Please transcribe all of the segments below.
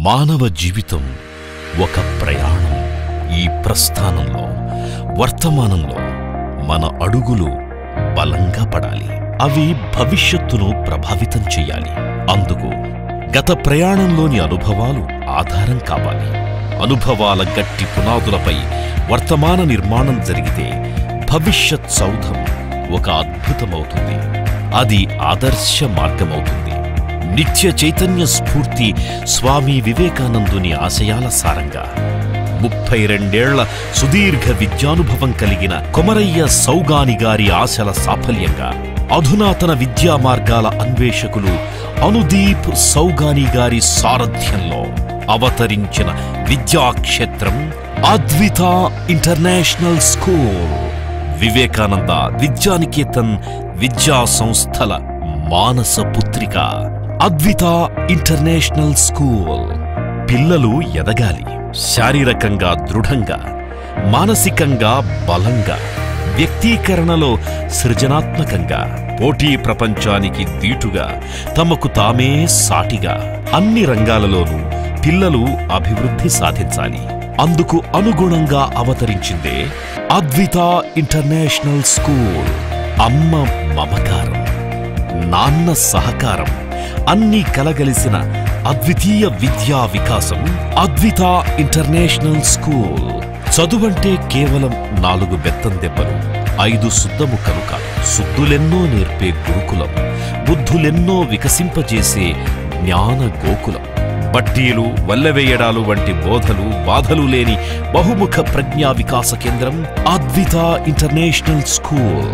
మానవ జీవితం ఒక ప్రయాణం ఈ ప్రస్థానంలో వర్తమానంలో మన అడుగులు బలంగా పడాలి అవి భవిష్యత్తును ప్రభావితం చెయ్యాలి అందుకు గత ప్రయాణంలోని అనుభవాలు ఆధారం కావాలి అనుభవాల గట్టి పునాదులపై వర్తమాన నిర్మాణం జరిగితే భవిష్యత్ సౌధం ఒక అద్భుతమవుతుంది అది ఆదర్శ మార్గమవుతుంది నిత్య చైతన్య స్ఫూర్తి స్వామి వివేకానందుని ఆశయాల సారంగా ముప్పై రెండేళ్ల సుదీర్ఘ విద్యానుభవం కలిగిన కొమరయ్య సౌగాని గారి ఆశల సాఫల్యంగా అధునాతన విద్యా మార్గాల అన్వేషకులు అనుదీప్ సౌగాని గారి సారథ్యంలో అవతరించిన విద్యాక్షేత్రం అద్విత ఇంటర్నేషనల్ స్కూల్ వివేకానంద విద్యానికేతన్ విద్యా సంస్థల మానస పుత్రిక అద్విత ఇంటర్నేషనల్ స్కూల్ పిల్లలు ఎదగాలి శారీరకంగా దృఢంగా మానసికంగా బలంగా వ్యక్తీకరణలో సృజనాత్మకంగా పోటీ ప్రపంచానికి దీటుగా తమకు తామే సాటిగా అన్ని రంగాలలోనూ పిల్లలు అభివృద్ధి సాధించాలి అందుకు అనుగుణంగా అవతరించిందే అద్విత ఇంటర్నేషనల్ స్కూల్ అమ్మ మమకారం నాన్న సహకారం అన్నీ కలగలిసిన అద్వితీయ విద్యా వికాసం అద్విత ఇంటర్నేషనల్ స్కూల్ చదువంటే కేవలం నాలుగు బెత్తం దెబ్బలు ఐదు శుద్ధముఖలు కాదు శుద్ధులెన్నో నేర్పే గురుకులం బుద్ధులెన్నో వికసింపజేసే జ్ఞాన గోకులం బట్టీలు వల్లెవేయడాలు వంటి బోధలు బాధలు లేని బహుముఖ ప్రజ్ఞా వికాస కేంద్రం అద్విత ఇంటర్నేషనల్ స్కూల్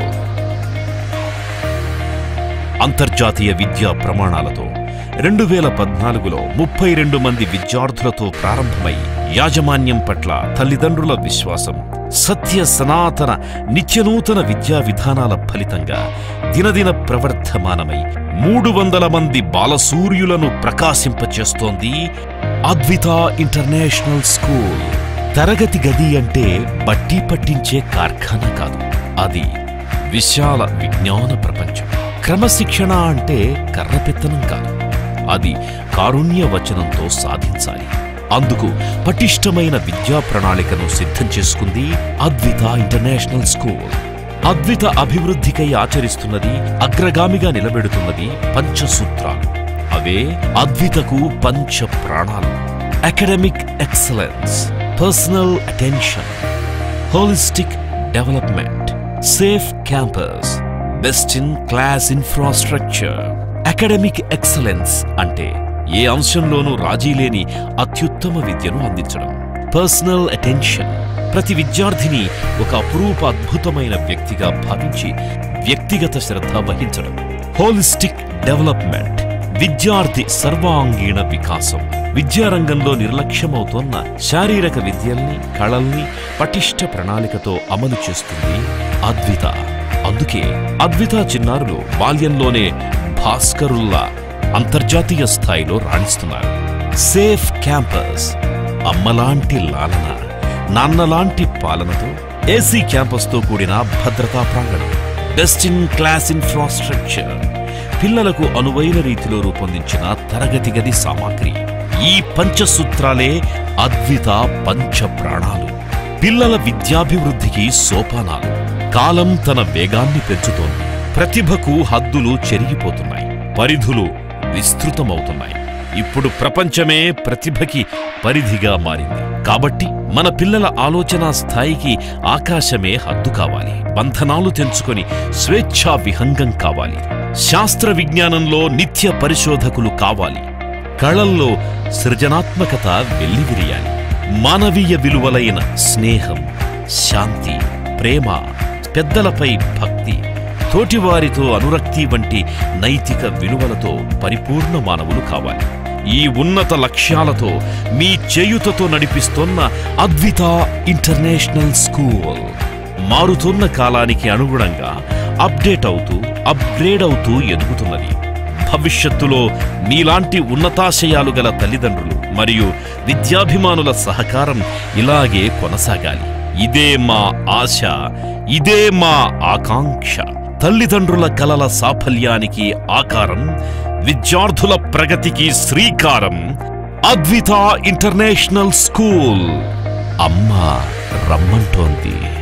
అంతర్జాతీయ విద్యా ప్రమాణాలతో రెండు వేల పద్నాలుగులో ముప్పై రెండు మంది విద్యార్థులతో ప్రారంభమై యాజమాన్యం పట్ల తల్లిదండ్రుల విశ్వాసం సత్య సనాతన నిత్యనూతన విద్యా విధానాల ఫలితంగా దినదిన ప్రవర్ధమానమై మూడు వందల మంది బాలసూర్యులను ప్రకాశింపచేస్తోంది అద్విత ఇంటర్నేషనల్ స్కూల్ తరగతి గది అంటే బట్టి పట్టించే కార్ఖానా కాదు అది విశాల విజ్ఞాన ప్రపంచం క్రమశిక్షణ అంటే కర్రపెత్తనం కాదు అది కారుణ్య వచనంతో సాధించాలి అందుకు పటిష్టమైన విద్యా ప్రణాళికను సిద్ధం చేసుకుంది అద్విత ఇంటర్నేషనల్ స్కూల్ అద్విత అభివృద్ధికై ఆచరిస్తున్నది అగ్రగామిగా నిలబెడుతున్నది పంచసూత్రాలు అవే అద్వితకు పంచ ప్రాణాలు academic excellence personal attention holistic development safe campus best in class infrastructure academic excellence అంటే ఏ అంశంలోనూ రాజీ లేని అత్యుత్తమ విద్యను అందించడం పర్సనల్ అటెన్షన్ ప్రతి విద్యార్థిని ఒక అపురూప అద్భుతమైన వ్యక్తిగా భావించి వ్యక్తిగత శ్రద్ధ వహించడం హోలిస్టిక్ డెవలప్మెంట్ విద్యార్థి సర్వాంగీణ వికాసం విద్యారంగంలో నిర్లక్ష్యమవుతోన్న శారీరక విద్యల్ని కళల్ని పటిష్ట ప్రణాళికతో అమలు చేస్తుంది అద్విత అందుకే అద్విత చిన్నారులు బాల్యంలోనే భాస్కరుల్లా అంతర్జాతీయ స్థాయిలో రాణిస్తున్నారు సేఫ్ క్యాంపస్ అమ్మలాంటి లాలన నాన్నలాంటి పాలనతో ఏసీ క్యాంపస్తో కూడిన భద్రతా ప్రాంగణం బెస్ట్ ఇన్ క్లాస్ ఇన్ఫ్రాస్ట్రక్చర్ పిల్లలకు అనువైన రీతిలో రూపొందించిన తరగతి గది సామాగ్రి ఈ పంచసూత్రాలే అద్విత పంచ ప్రాణాలు పిల్లల విద్యాభివృద్ధికి సోపానాలు కాలం తన వేగాన్ని పెంచుతోంది ప్రతిభకు హద్దులు చెరిగిపోతున్నాయి పరిధులు విస్తృతమవుతున్నాయి ఇప్పుడు ప్రపంచమే ప్రతిభకి పరిధిగా మారింది కాబట్టి మన పిల్లల ఆలోచన స్థాయికి ఆకాశమే హద్దు కావాలి బంధనాలు తెంచుకొని స్వేచ్ఛా విహంగం కావాలి శాస్త్ర విజ్ఞానంలో నిత్య పరిశోధకులు కావాలి కళల్లో సృజనాత్మకత వెల్లివిరియాలి మానవీయ విలువలైన స్నేహం శాంతి ప్రేమ పెద్దలపై భక్తి తోటివారితో అనురక్తి వంటి నైతిక విలువలతో పరిపూర్ణ మానవులు కావాలి ఈ ఉన్నత లక్ష్యాలతో మీ చేయుతతో నడిపిస్తోన్న అద్విత ఇంటర్నేషనల్ స్కూల్ మారుతున్న కాలానికి అనుగుణంగా అప్డేట్ అవుతూ అప్గ్రేడ్ అవుతూ ఎదుగుతున్నది భవిష్యత్తులో మీలాంటి ఉన్నతాశయాలు గల తల్లిదండ్రులు మరియు విద్యాభిమానుల సహకారం ఇలాగే కొనసాగాలి ఇదే మా ఆశ ఇదే మా ఆకాంక్ష తల్లిదండ్రుల కలల సాఫల్యానికి ఆకారం విద్యార్థుల ప్రగతికి శ్రీకారం అద్విత ఇంటర్నేషనల్ స్కూల్ అమ్మ రమ్మంటోంది